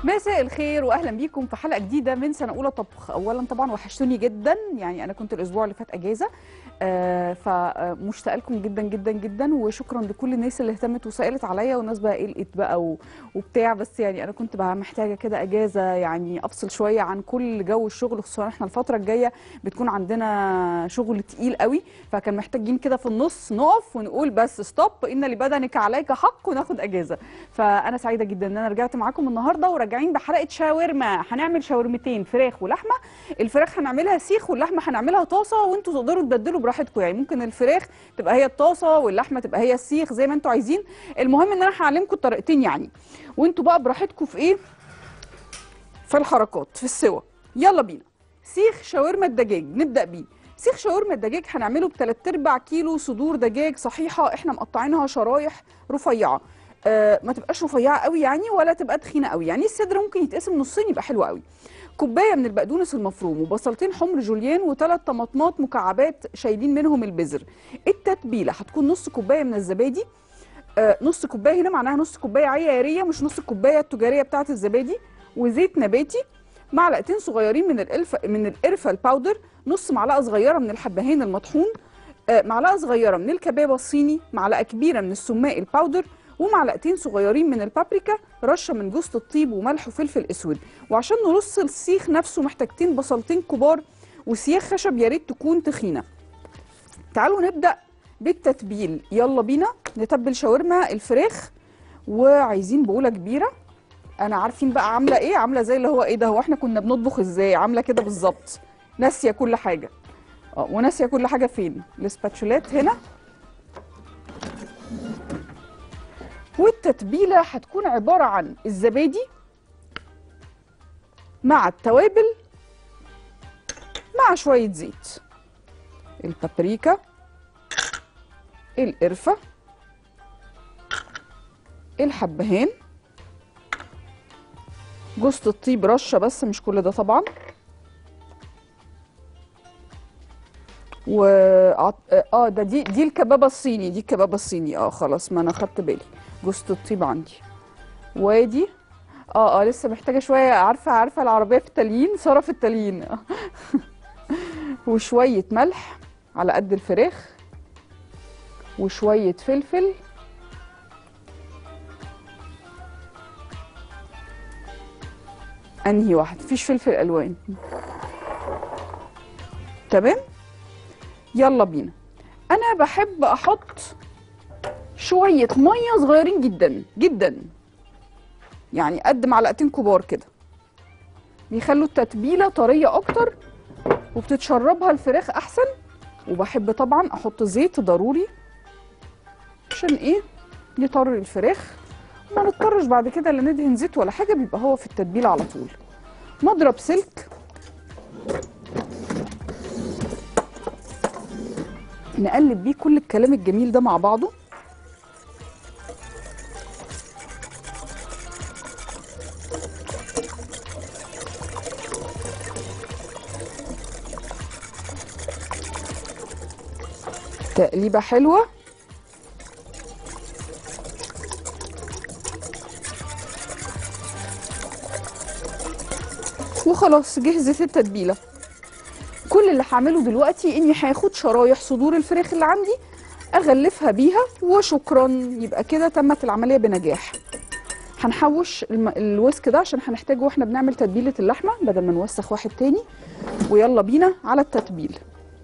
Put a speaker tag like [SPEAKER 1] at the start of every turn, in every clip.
[SPEAKER 1] مساء الخير واهلا بيكم في حلقه جديده من سنه اولى طبخ اولا طبعا وحشتوني جدا يعني انا كنت الاسبوع اللي فات اجازه آه فمشتاقه لكم جدا جدا جدا وشكرا لكل الناس اللي اهتمت وسالت عليا والناس بقى قلقت بقى و- وبتاع بس يعني انا كنت بقى محتاجه كده اجازه يعني افصل شويه عن كل جو الشغل خصوصا احنا الفتره الجايه بتكون عندنا شغل تقيل قوي فكان محتاجين كده في النص نقف ونقول بس ستوب ان لبدنك عليك حق وناخد اجازه فانا سعيده جدا ان انا رجعت معاكم النهارده وراجعين بحلقه شاورما هنعمل شاورمتين فراخ ولحمه الفراخ هنعملها سيخ واللحمه هنعملها طاسه وانتوا تقدروا تبدلوا براحتكم يعني ممكن الفراخ تبقى هي الطاسه واللحمه تبقى هي السيخ زي ما انتوا عايزين المهم ان انا هعلمكم الطريقتين يعني وانتوا بقى براحتكم في ايه في الحركات في السوا يلا بينا سيخ شاورما الدجاج نبدا بيه سيخ شاورما الدجاج هنعمله بتلات ارباع كيلو صدور دجاج صحيحه احنا مقطعينها شرايح رفيعه آه ما تبقاش رفيعه قوي يعني ولا تبقى تخينه قوي يعني الصدر ممكن يتقسم نصين يبقى حلو قوي كوبايه من البقدونس المفروم وبصلتين حمر جوليان وثلاث طماطمات مكعبات شايلين منهم البذر التتبيله هتكون نص كوبايه من الزبادي آه نص كوبايه هنا معناها نص كوبايه عياريه مش نص الكوبايه التجاريه بتاعه الزبادي وزيت نباتي معلقتين صغيرين من القرفه من القرفه الباودر نص معلقه صغيره من الحبهان المطحون آه، معلقه صغيره من الكباب الصيني معلقه كبيره من السماق الباودر ومعلقتين صغيرين من البابريكا رشه من جوز الطيب وملح وفلفل اسود وعشان نرص السيخ نفسه محتاجتين بصلتين كبار وسياخ خشب يا ريت تكون تخينه تعالوا نبدا بالتتبيل يلا بينا نتبل شاورما الفراخ وعايزين بقوله كبيره انا عارفين بقى عامله ايه عامله زي اللي هو ايه ده هو احنا كنا بنطبخ ازاي عامله كده بالظبط ناسيه كل حاجه اه وناسيه كل حاجه فين الاسباتشولات هنا والتتبيله هتكون عباره عن الزبادي مع التوابل مع شويه زيت البابريكا القرفه الحبهان جوز الطيب رشه بس مش كل ده طبعا و اه ده دي دي الكبابه الصيني دي الكبابه الصيني اه خلاص ما انا خدت بالي جوز الطيب عندي وادي اه اه لسه محتاجه شويه عارفه عارفه العربيه في التليين ساره في التليين وشويه ملح على قد الفراخ وشويه فلفل انهي واحد مفيش فلفل الوان تمام يلا بينا انا بحب احط شويه ميه صغيرين جدا جدا يعني قد معلقتين كبار كده بيخلوا التتبيله طريه اكتر وبتتشربها الفراخ احسن وبحب طبعا احط زيت ضروري عشان ايه يطر الفراخ ما نضطرش بعد كده لا ندهن زيت ولا حاجه بيبقى هو في التتبيله على طول مضرب سلك نقلب بيه كل الكلام الجميل ده مع بعضه تقليبه حلوه وخلاص جهزت التتبيله كل اللي هعمله دلوقتي اني هاخد شرايح صدور الفراخ اللي عندي اغلفها بيها وشكرا يبقى كده تمت العمليه بنجاح هنحوش الم... الوسك ده عشان هنحتاجه واحنا بنعمل تتبيله اللحمه بدل ما نوسخ واحد تاني ويلا بينا على التتبيل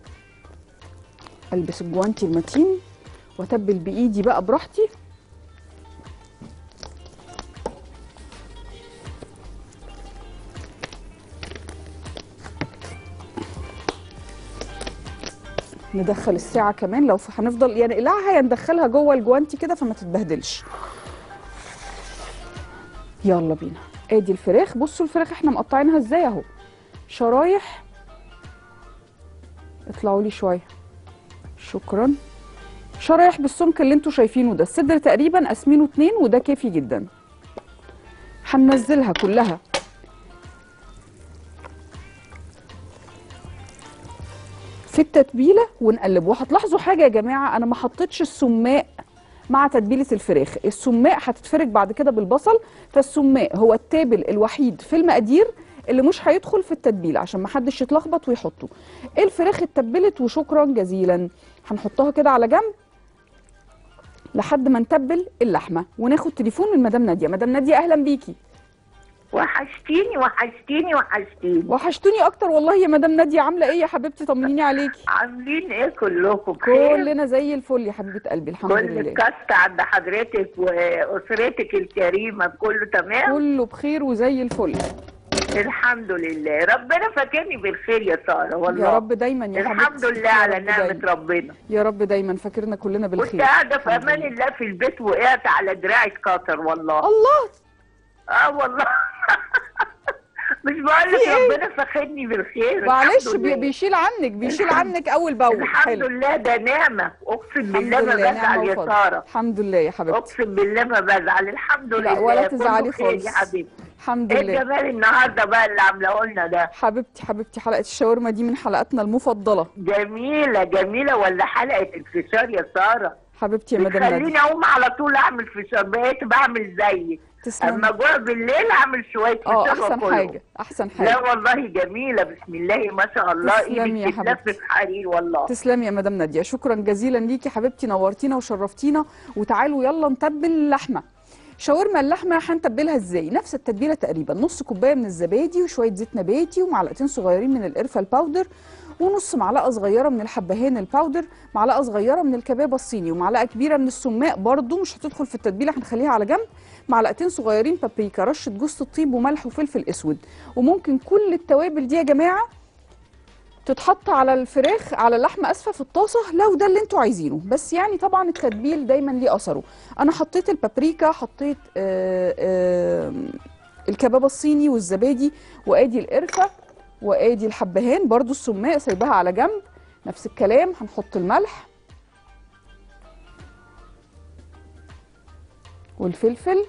[SPEAKER 1] البس الجوانتي المتين واتبل بايدي بقى براحتي ندخل الساعة كمان لو هنفضل يعني نقلعها يا ندخلها جوه الجوانتي كده فما تتبهدلش يلا بينا ادي الفراخ بصوا الفراخ احنا مقطعينها ازاي اهو شرايح اطلعوا لي شويه شكرا شرايح بالسمك اللي انتوا شايفينه ده الصدر تقريبا قاسمينه اتنين وده كافي جدا هننزلها كلها في التتبيله ونقلب وهتلاحظوا حاجه يا جماعه انا ما حطيتش السماق مع تتبيله الفراخ السماق هتتفرك بعد كده بالبصل فالسماق هو التابل الوحيد في المقادير اللي مش هيدخل في التتبيله عشان ما حدش يتلخبط ويحطه الفراخ اتبلت وشكرا جزيلا هنحطها كده على جنب لحد ما نتبل اللحمه وناخد تليفون من مدام ناديه مدام ناديه اهلا بيكي
[SPEAKER 2] وحشتيني وحشتيني وحشتيني
[SPEAKER 1] وحشتوني اكتر والله يا مدام ناديه عامله ايه يا حبيبتي طمنيني عليكي
[SPEAKER 2] عاملين ايه كلكم بخير
[SPEAKER 1] كلنا زي الفل يا حبيبه قلبي الحمد
[SPEAKER 2] كل
[SPEAKER 1] لله
[SPEAKER 2] الكاست عند حضرتك واسرتك الكريمه كله تمام
[SPEAKER 1] كله بخير وزي الفل
[SPEAKER 2] الحمد لله ربنا فاكرني بالخير يا ساره والله
[SPEAKER 1] يا رب دايما يا حبيبتي
[SPEAKER 2] الحمد لله
[SPEAKER 1] يا
[SPEAKER 2] على
[SPEAKER 1] رب
[SPEAKER 2] نعمه
[SPEAKER 1] دايما.
[SPEAKER 2] ربنا
[SPEAKER 1] يا رب دايما فاكرنا كلنا
[SPEAKER 2] كنت
[SPEAKER 1] بالخير
[SPEAKER 2] قاعده في
[SPEAKER 1] الحمد
[SPEAKER 2] امان
[SPEAKER 1] لله.
[SPEAKER 2] الله في البيت وقعت على دراعي اتكسر والله
[SPEAKER 1] الله
[SPEAKER 2] اه والله مش بقول لك
[SPEAKER 1] في إيه؟
[SPEAKER 2] ربنا فاخدني بالخير
[SPEAKER 1] معلش
[SPEAKER 2] الحمد
[SPEAKER 1] بي-
[SPEAKER 2] لله.
[SPEAKER 1] بيشيل عنك بيشيل
[SPEAKER 2] الحمد-
[SPEAKER 1] عنك اول باول
[SPEAKER 2] الحمد
[SPEAKER 1] حلو
[SPEAKER 2] لله ده نعمه اقسم
[SPEAKER 1] الحمد
[SPEAKER 2] بالله ما
[SPEAKER 1] لله نعمه
[SPEAKER 2] بزعل يا
[SPEAKER 1] وفضل
[SPEAKER 2] ساره
[SPEAKER 1] الحمد لله يا حبيبتي
[SPEAKER 2] اقسم بالله ما بزعل الحمد
[SPEAKER 1] لا،
[SPEAKER 2] لله
[SPEAKER 1] ولا
[SPEAKER 2] كله
[SPEAKER 1] تزعلي
[SPEAKER 2] خير
[SPEAKER 1] خالص.
[SPEAKER 2] يا حبيبي
[SPEAKER 1] الحمد
[SPEAKER 2] ايه
[SPEAKER 1] لله
[SPEAKER 2] الجمال النهارده بقى اللي عاملاه لنا ده
[SPEAKER 1] حبيبتي حبيبتي حلقه الشاورما دي من حلقاتنا المفضله
[SPEAKER 2] جميله جميله ولا حلقه الفشار يا ساره
[SPEAKER 1] حبيبتي يا مدام ناديه
[SPEAKER 2] بتخليني اقوم على طول اعمل فشار بقيت بعمل زيك
[SPEAKER 1] تسلمي
[SPEAKER 2] اما جوع بالليل اعمل شويه
[SPEAKER 1] اه
[SPEAKER 2] فشار
[SPEAKER 1] احسن
[SPEAKER 2] وأكلهم.
[SPEAKER 1] حاجه احسن
[SPEAKER 2] لا
[SPEAKER 1] حاجه
[SPEAKER 2] والله جميله بسم الله ما شاء الله
[SPEAKER 1] تسلمي يا
[SPEAKER 2] ايدك
[SPEAKER 1] حبيبتي.
[SPEAKER 2] تتلف حرير والله
[SPEAKER 1] تسلمي يا مدام ناديه شكرا جزيلا ليكي حبيبتي نورتينا وشرفتينا وتعالوا يلا نتبل اللحمه شاورما اللحمه هنتبلها ازاي نفس التتبيله تقريبا نص كوبايه من الزبادي وشويه زيت نباتي ومعلقتين صغيرين من القرفه الباودر ونص معلقه صغيره من الحبهان الباودر معلقه صغيره من الكباب الصيني ومعلقه كبيره من السماق برضو مش هتدخل في التتبيله هنخليها على جنب معلقتين صغيرين بابريكا رشه جوز الطيب وملح وفلفل اسود وممكن كل التوابل دي يا جماعه تتحط على الفراخ على اللحمه اسفه في الطاسه لو ده اللي انتوا عايزينه بس يعني طبعا التتبيل دايما ليه اثره انا حطيت البابريكا حطيت آه آه الكباب الصيني والزبادي وادي القرفه وادي الحبهان برضو السماق سايباها على جنب نفس الكلام هنحط الملح والفلفل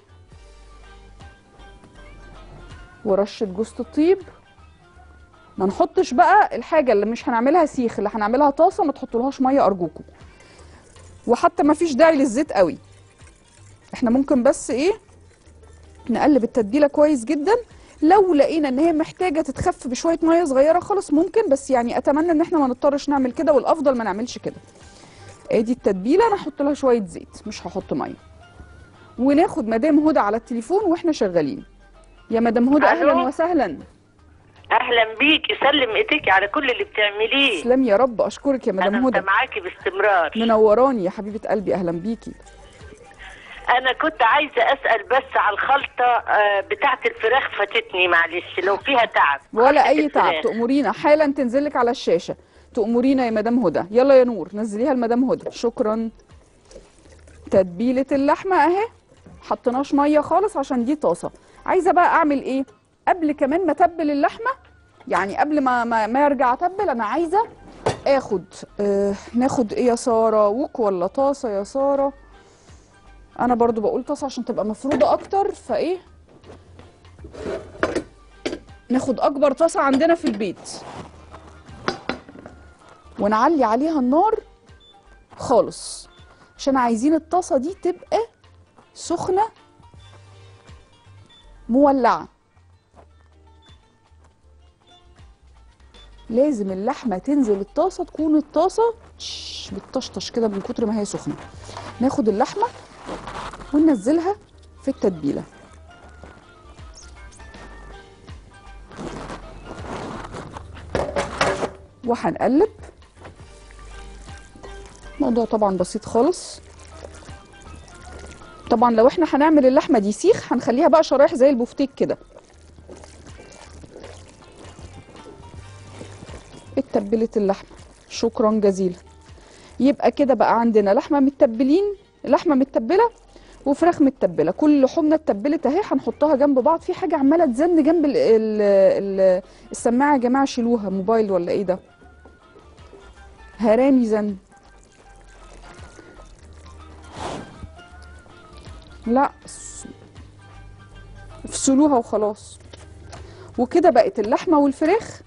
[SPEAKER 1] ورشه جوز الطيب ما نحطش بقى الحاجه اللي مش هنعملها سيخ اللي هنعملها طاسه ما تحطولهاش ميه ارجوكم وحتى ما فيش داعي للزيت قوي احنا ممكن بس ايه نقلب التتبيله كويس جدا لو لقينا ان هي محتاجه تتخف بشويه ميه صغيره خالص ممكن بس يعني اتمنى ان احنا ما نضطرش نعمل كده والافضل ما نعملش كده ادي التتبيله انا هحط لها شويه زيت مش هحط ميه وناخد مدام هدى على التليفون واحنا شغالين يا مدام هدى اهلا
[SPEAKER 3] ألو؟
[SPEAKER 1] وسهلا
[SPEAKER 3] اهلا بيكي سلم ايديكي على كل اللي بتعمليه
[SPEAKER 1] تسلمي يا رب اشكرك يا مدام
[SPEAKER 3] انا
[SPEAKER 1] هدى
[SPEAKER 3] معاكي باستمرار
[SPEAKER 1] منوراني يا حبيبه قلبي اهلا بيكي
[SPEAKER 3] انا كنت عايزه اسال بس على الخلطه آه، بتاعه الفراخ فاتتني معلش لو فيها تعب
[SPEAKER 1] ولا
[SPEAKER 3] خلطة
[SPEAKER 1] اي تعب
[SPEAKER 3] الفراخ.
[SPEAKER 1] تأمرينا حالا تنزلك على الشاشه تأمرينا يا مدام هدى يلا يا نور نزليها لمدام هدى شكرا تتبيله اللحمه اهي حطيناش ميه خالص عشان دي طاسه عايزه بقى اعمل ايه قبل كمان ما اتبل اللحمه يعني قبل ما ما, ما ارجع اتبل انا عايزه اخد آه ناخد ايه يا ساره وك ولا طاسه يا ساره انا برضو بقول طاسه عشان تبقى مفروده اكتر فايه ناخد اكبر طاسه عندنا في البيت ونعلي عليها النار خالص عشان عايزين الطاسه دي تبقى سخنه مولعه لازم اللحمه تنزل الطاسه تكون الطاسه تش- بتطشطش كده من كتر ما هي سخنه ناخد اللحمه وننزلها في التتبيله وهنقلب الموضوع طبعا بسيط خالص طبعا لو احنا هنعمل اللحمه دي سيخ هنخليها بقى شرايح زي البفتيك كده اتبلت اللحمه شكرا جزيلا يبقى كده بقى عندنا لحمه متبلين لحمه متبله وفراخ متبله كل لحومنا اتبلت اهي هنحطها جنب بعض في حاجه عماله تزن جنب ال ال ال السماعه يا جماعه شيلوها موبايل ولا ايه ده هراني زن لا س- افصلوها وخلاص وكده بقت اللحمه والفراخ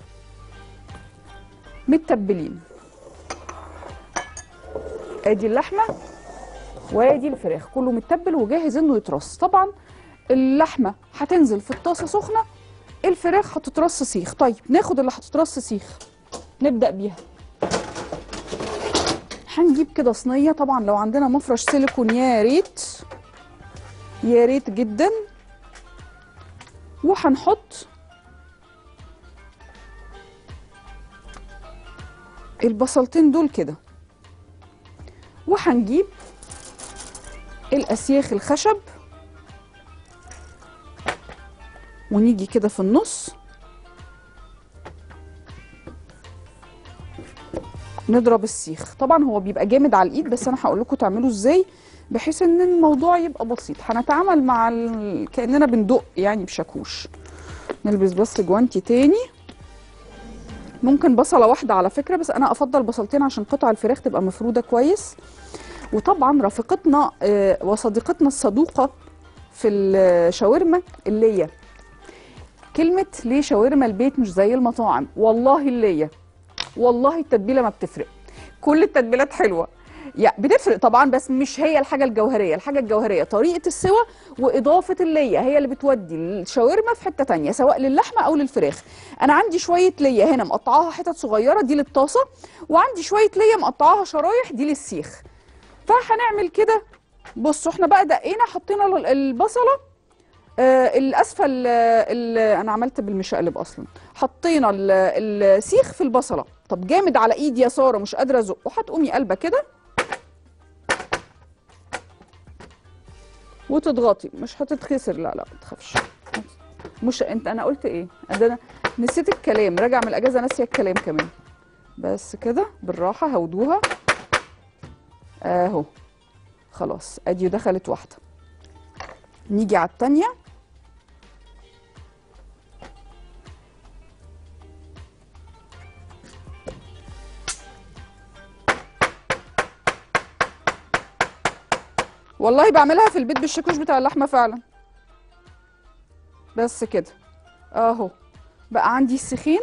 [SPEAKER 1] متبلين ادي اللحمه وادي الفراخ كله متبل وجاهز انه يترص طبعا اللحمه هتنزل في الطاسه سخنه الفراخ هتترص سيخ طيب ناخد اللي هتترص سيخ نبدا بيها هنجيب كده صينيه طبعا لو عندنا مفرش سيليكون يا ريت يا ريت جدا وهنحط البصلتين دول كده وهنجيب الاسياخ الخشب ونيجي كده في النص نضرب السيخ طبعا هو بيبقى جامد على الايد بس انا هقول لكم تعملوا ازاي بحيث ان الموضوع يبقى بسيط هنتعامل مع ال... كاننا بندق يعني بشاكوش نلبس بس جوانتي تاني ممكن بصله واحده على فكره بس انا افضل بصلتين عشان قطع الفراخ تبقى مفروده كويس وطبعا رفيقتنا آه، وصديقتنا الصدوقه في الشاورما اللية كلمة ليه شاورما البيت مش زي المطاعم والله اللية والله التتبيلة ما بتفرق كل التتبيلات حلوة يعني بتفرق طبعا بس مش هي الحاجة الجوهرية الحاجة الجوهرية طريقة السوى وإضافة اللية هي اللي بتودي الشاورما في حتة تانية سواء للحمة أو للفراخ أنا عندي شوية لية هنا مقطعاها حتت صغيرة دي للطاسة وعندي شوية لية مقطعاها شرايح دي للسيخ فهنعمل كده بصوا احنا بقى دقينا حطينا ال- البصله آه الاسفل آه ال- انا عملت بالمشقلب اصلا حطينا ال- السيخ في البصله طب جامد على ايدي يا ساره مش قادره ازق وهتقومي قلبه كده وتضغطي مش هتتخسر لا لا ما تخافش مش انت انا قلت ايه ده انا نسيت الكلام راجع من الاجازه ناسيه الكلام كمان بس كده بالراحه هودوها اهو خلاص ادي دخلت واحده نيجي على التانية والله بعملها في البيت بالشاكوش بتاع اللحمه فعلا بس كده اهو بقى عندي السخين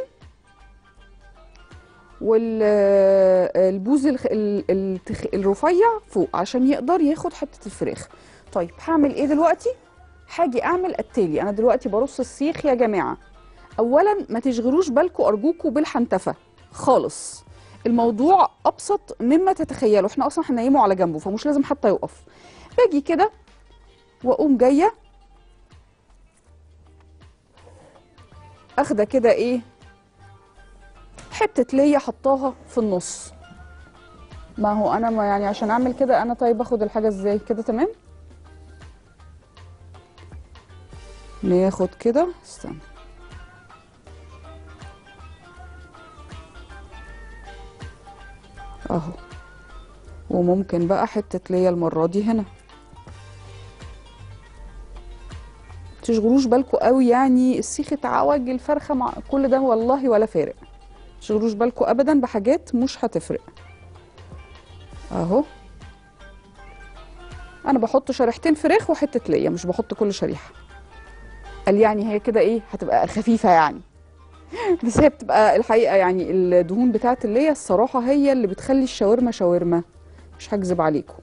[SPEAKER 1] والبوز الرفيع فوق عشان يقدر ياخد حته الفراخ طيب هعمل ايه دلوقتي هاجي اعمل التالي انا دلوقتي برص السيخ يا جماعه اولا ما تشغلوش بالكم ارجوكوا بالحنتفه خالص الموضوع ابسط مما تتخيلوا احنا اصلا هننيمه على جنبه فمش لازم حتى يقف باجي كده واقوم جايه اخده كده ايه حته ليا حطاها في النص ما هو انا ما يعني عشان اعمل كده انا طيب اخد الحاجه ازاي كده تمام ناخد كده استنى اهو وممكن بقى حته ليا المره دي هنا تشغلوش بالكوا قوي يعني السيخ اتعوج الفرخه مع كل ده والله ولا فارق تشغلوش بالكوا ابدا بحاجات مش هتفرق اهو انا بحط شريحتين فراخ وحته ليا مش بحط كل شريحه قال يعني هي كده ايه هتبقى خفيفه يعني بس هي بتبقى الحقيقه يعني الدهون بتاعه الليا الصراحه هي اللي بتخلي الشاورما شاورما مش هكذب عليكم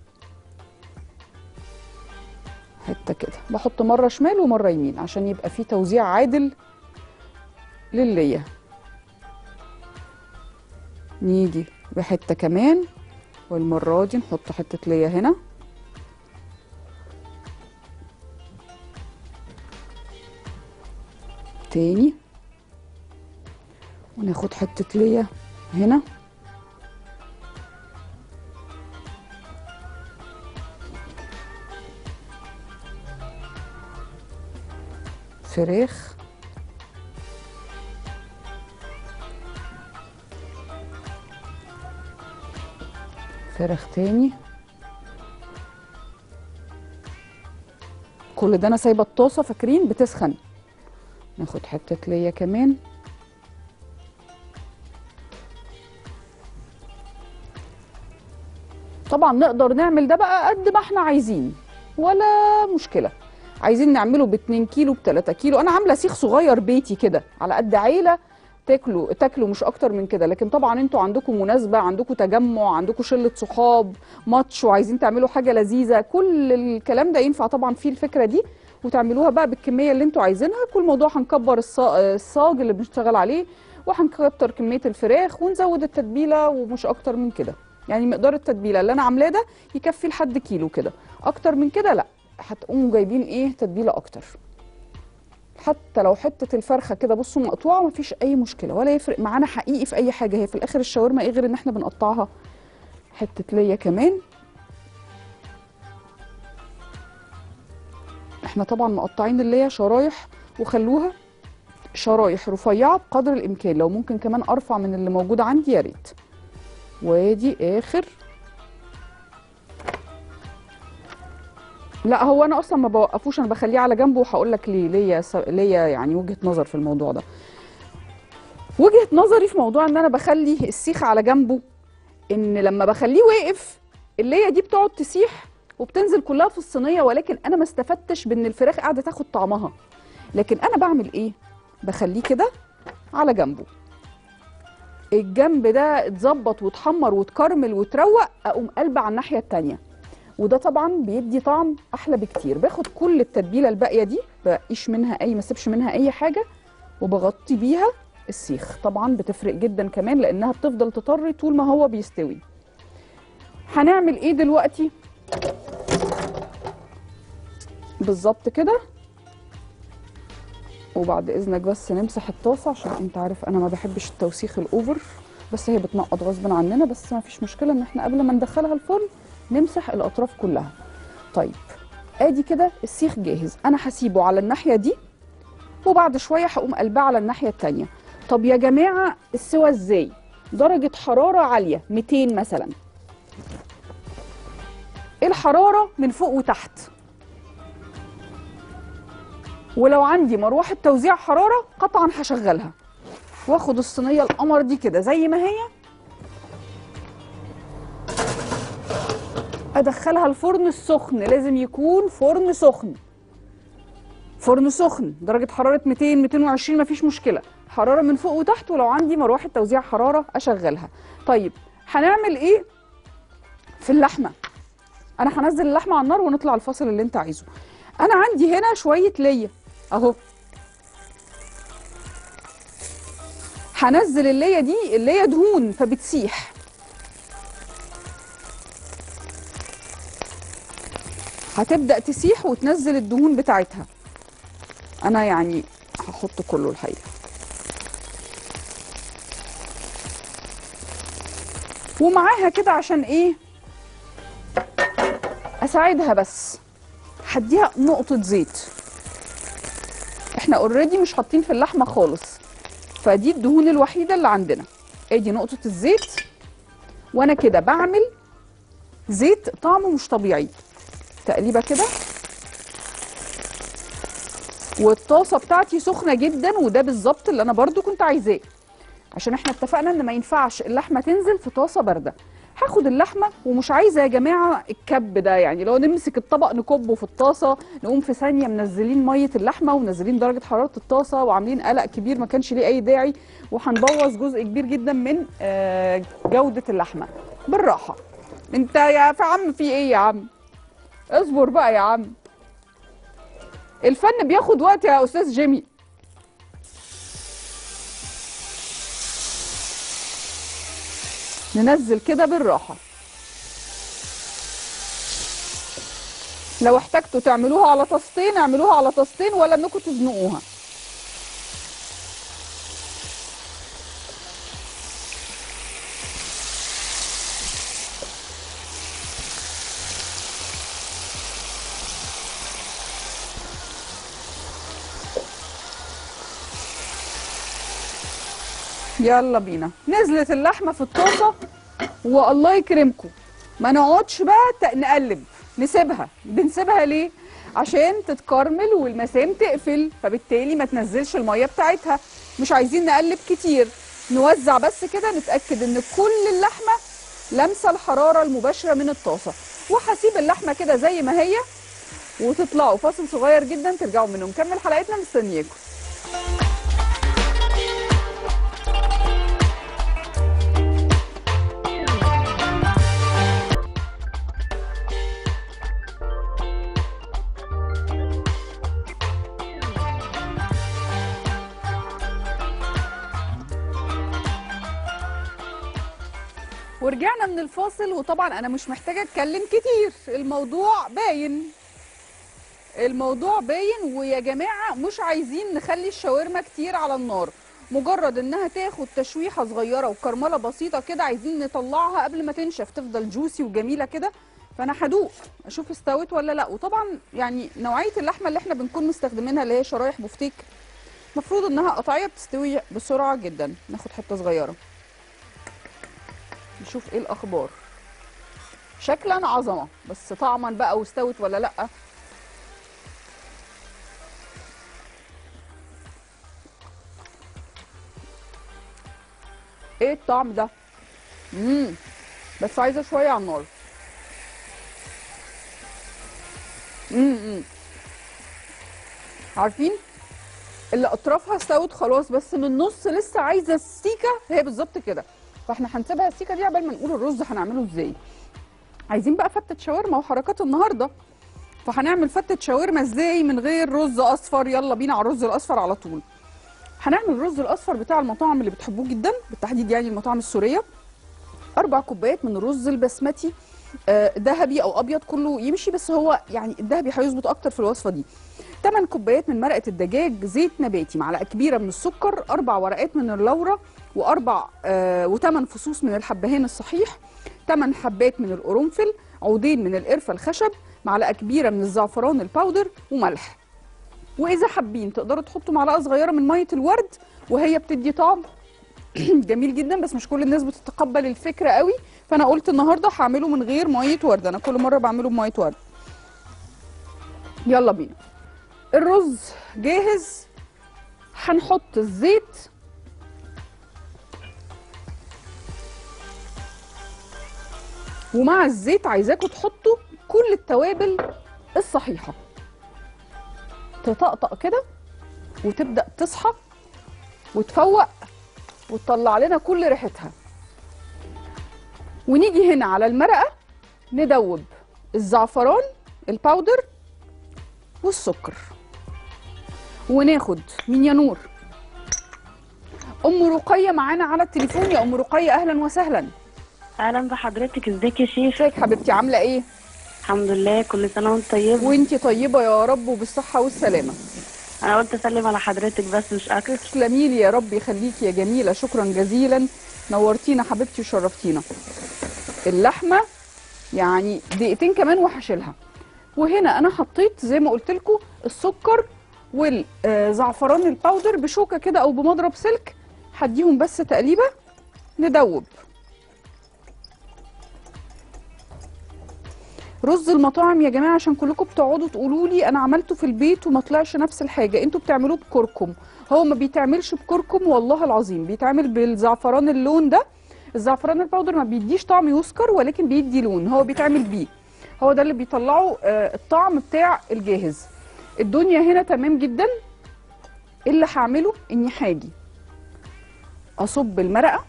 [SPEAKER 1] حته كده بحط مره شمال ومره يمين عشان يبقى في توزيع عادل للليا نيجي بحته كمان والمره دي نحط حته ليا هنا تاني وناخد حته ليا هنا فراخ فراخ تاني كل ده انا سايبه الطاسه فاكرين بتسخن ناخد حته ليا كمان طبعا نقدر نعمل ده بقى قد ما احنا عايزين ولا مشكله عايزين نعمله ب 2 كيلو ب 3 كيلو انا عامله سيخ صغير بيتي كده على قد عيله تاكلوا تاكلوا مش اكتر من كده لكن طبعا انتوا عندكم مناسبه عندكم تجمع عندكم شله صحاب ماتش وعايزين تعملوا حاجه لذيذه كل الكلام ده ينفع طبعا فيه الفكره دي وتعملوها بقى بالكميه اللي انتوا عايزينها كل موضوع هنكبر الصا- الصاج اللي بنشتغل عليه وهنكتر كميه الفراخ ونزود التتبيله ومش اكتر من كده يعني مقدار التتبيله اللي انا عاملاه ده يكفي لحد كيلو كده اكتر من كده لا هتقوموا جايبين ايه تتبيله اكتر حتى لو حته الفرخه كده بصوا مقطوعه مفيش اي مشكله ولا يفرق معانا حقيقي في اي حاجه هي في الاخر الشاورما ايه غير ان احنا بنقطعها حته ليا كمان احنا طبعا مقطعين الليا شرايح وخلوها شرايح رفيعه بقدر الامكان لو ممكن كمان ارفع من اللي موجود عندي يا ريت وادي اخر لا هو انا اصلا ما بوقفوش انا بخليه على جنبه وهقول لك ليه ليا س- ليا يعني وجهه نظر في الموضوع ده وجهه نظري في موضوع ان انا بخلي السيخ على جنبه ان لما بخليه واقف الليا دي بتقعد تسيح وبتنزل كلها في الصينيه ولكن انا ما استفدتش بان الفراخ قاعده تاخد طعمها لكن انا بعمل ايه بخليه كده على جنبه الجنب ده اتظبط واتحمر واتكرمل واتروق اقوم قلبه على الناحيه التانيه وده طبعا بيدي طعم احلى بكتير باخد كل التتبيله الباقيه دي بقيش منها اي ما اسيبش منها اي حاجه وبغطي بيها السيخ طبعا بتفرق جدا كمان لانها بتفضل تطري طول ما هو بيستوي هنعمل ايه دلوقتي بالظبط كده وبعد اذنك بس نمسح الطاسه عشان انت عارف انا ما بحبش التوسيخ الاوفر بس هي بتنقط غصب عننا بس ما فيش مشكله ان احنا قبل ما ندخلها الفرن نمسح الاطراف كلها طيب ادي كده السيخ جاهز انا هسيبه على الناحيه دي وبعد شويه هقوم قلبها على الناحيه التانيه طب يا جماعه السوا ازاي درجه حراره عاليه 200 مثلا الحراره من فوق وتحت ولو عندي مروحه توزيع حراره قطعا هشغلها واخد الصينيه القمر دي كده زي ما هي ادخلها الفرن السخن لازم يكون فرن سخن فرن سخن درجه حراره 200 220 مفيش مشكله حراره من فوق وتحت ولو عندي مروحه توزيع حراره اشغلها طيب هنعمل ايه في اللحمه انا هنزل اللحمه على النار ونطلع الفاصل اللي انت عايزه انا عندي هنا شويه ليا اهو هنزل الليا دي الليا دهون فبتسيح هتبدأ تسيح وتنزل الدهون بتاعتها انا يعني هحط كله الحقيقة ومعاها كده عشان ايه اساعدها بس هديها نقطة زيت احنا اوريدي مش حاطين في اللحمة خالص فدي الدهون الوحيدة اللي عندنا ادي نقطة الزيت وانا كده بعمل زيت طعمه مش طبيعي تقليبه كده والطاسه بتاعتي سخنه جدا وده بالظبط اللي انا برضو كنت عايزاه عشان احنا اتفقنا ان ما ينفعش اللحمه تنزل في طاسه بارده هاخد اللحمه ومش عايزه يا جماعه الكب ده يعني لو نمسك الطبق نكبه في الطاسه نقوم في ثانيه منزلين ميه اللحمه ومنزلين درجه حراره الطاسه وعاملين قلق كبير ما كانش ليه اي داعي وهنبوظ جزء كبير جدا من آه، جوده اللحمه بالراحه انت يا في عم في ايه يا عم اصبر بقى يا عم الفن بياخد وقت يا استاذ جيمي ننزل كده بالراحه لو احتجتوا تعملوها على طاستين اعملوها على طاستين ولا انكم تزنقوها يلا بينا نزلت اللحمه في الطاسه والله يكرمكم ما نقعدش بقى ت- نقلب نسيبها بنسيبها ليه عشان تتكرمل والمسام تقفل فبالتالي ما تنزلش الميه بتاعتها مش عايزين نقلب كتير نوزع بس كده نتاكد ان كل اللحمه لامسه الحراره المباشره من الطاسه وهسيب اللحمه كده زي ما هي وتطلعوا فاصل صغير جدا ترجعوا منه نكمل حلقتنا مستنياكم ورجعنا من الفاصل وطبعا انا مش محتاجه اتكلم كتير الموضوع باين الموضوع باين ويا جماعه مش عايزين نخلي الشاورما كتير على النار مجرد انها تاخد تشويحه صغيره وكرمله بسيطه كده عايزين نطلعها قبل ما تنشف تفضل جوسي وجميله كده فانا هدوق اشوف استوت ولا لا وطبعا يعني نوعيه اللحمه اللي احنا بنكون مستخدمينها اللي هي شرايح بفتيك المفروض انها قطعيه بتستوي بسرعه جدا ناخد حته صغيره نشوف ايه الاخبار شكلا عظمه بس طعما بقى واستوت ولا لا ايه الطعم ده امم بس عايزه شويه على النار امم عارفين اللي اطرافها استوت خلاص بس من النص لسه عايزه السيكه هي بالظبط كده فاحنا هنسيبها السيكه دي عبال ما نقول الرز هنعمله ازاي عايزين بقى فتة شاورما وحركات النهارده فهنعمل فتة شاورما ازاي من غير رز اصفر يلا بينا على الرز الاصفر على طول هنعمل الرز الاصفر بتاع المطاعم اللي بتحبوه جدا بالتحديد يعني المطاعم السوريه اربع كوبايات من الرز البسمتي آه، ذهبي او ابيض كله يمشي بس هو يعني الذهبي هيظبط اكتر في الوصفه دي 8 كوبايات من مرقه الدجاج زيت نباتي معلقه كبيره من السكر اربع ورقات من اللورة واربع آه وثمان فصوص من الحبهان الصحيح 8 حبات من القرنفل عودين من القرفه الخشب معلقه كبيره من الزعفران الباودر وملح واذا حابين تقدروا تحطوا معلقه صغيره من ميه الورد وهي بتدي طعم جميل جدا بس مش كل الناس بتتقبل الفكره قوي فانا قلت النهارده هعمله من غير ميه ورد انا كل مره بعمله بميه ورد يلا بينا الرز جاهز هنحط الزيت ومع الزيت عايزاكم تحطوا كل التوابل الصحيحه تطقطق كده وتبدا تصحى وتفوق وتطلع لنا كل ريحتها ونيجي هنا على المرقه ندوب الزعفران الباودر والسكر وناخد مين يا نور ام رقيه معانا على التليفون يا ام رقيه اهلا وسهلا
[SPEAKER 4] اهلا بحضرتك ازيك يا شيخ
[SPEAKER 1] ازيك حبيبتي عامله ايه
[SPEAKER 4] الحمد لله كل سنه وانت طيب
[SPEAKER 1] وانتي طيبه يا رب وبالصحه والسلامه
[SPEAKER 4] انا قلت اسلم على حضرتك بس مش اكتر
[SPEAKER 1] تسلمي لي يا رب يخليكي يا جميله شكرا جزيلا نورتينا حبيبتي وشرفتينا اللحمه يعني دقيقتين كمان وهشيلها وهنا انا حطيت زي ما قلت لكم السكر والزعفران الباودر بشوكه كده او بمضرب سلك هديهم بس تقليبه ندوب رز المطاعم يا جماعه عشان كلكم بتقعدوا تقولوا لي انا عملته في البيت وما طلعش نفس الحاجه انتوا بتعملوه بكركم هو ما بيتعملش بكركم والله العظيم بيتعمل بالزعفران اللون ده الزعفران الباودر ما بيديش طعم يسكر ولكن بيدي لون هو بيتعمل بيه هو ده اللي بيطلعه آه، الطعم بتاع الجاهز الدنيا هنا تمام جدا اللي هعمله اني هاجي اصب المرقه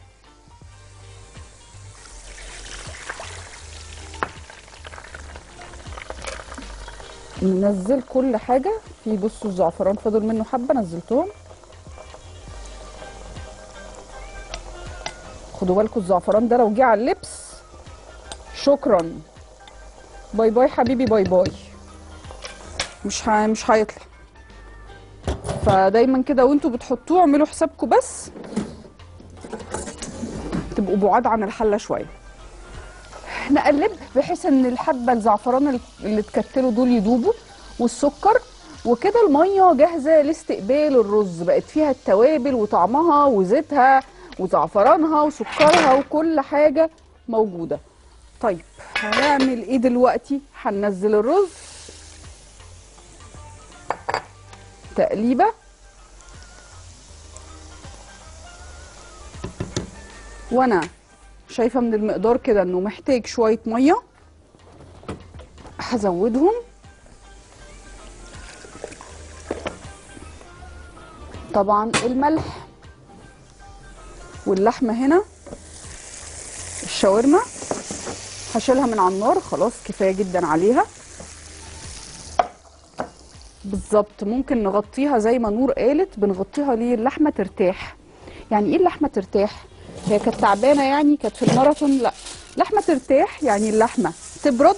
[SPEAKER 1] ننزل كل حاجه في بصوا الزعفران فضل منه حبه نزلتهم خدوا بالكم الزعفران ده لو جه على اللبس شكرا باي باي حبيبي باي باي مش ه... مش هيطلع فدايما كده وانتوا بتحطوه اعملوا حسابكم بس تبقوا بعاد عن الحله شويه نقلب بحيث ان الحبه الزعفران اللي اتكتلوا دول يدوبوا والسكر وكده الميه جاهزه لاستقبال الرز بقت فيها التوابل وطعمها وزيتها وزعفرانها وسكرها وكل حاجه موجوده طيب هنعمل ايه دلوقتي هننزل الرز تقليبه وانا شايفه من المقدار كده انه محتاج شويه ميه هزودهم طبعا الملح واللحمه هنا الشاورما هشيلها من على النار خلاص كفايه جدا عليها بالظبط ممكن نغطيها زي ما نور قالت بنغطيها ليه اللحمه ترتاح يعني ايه اللحمه ترتاح هي كانت تعبانه يعني كانت في الماراثون لا لحمه ترتاح يعني اللحمه تبرد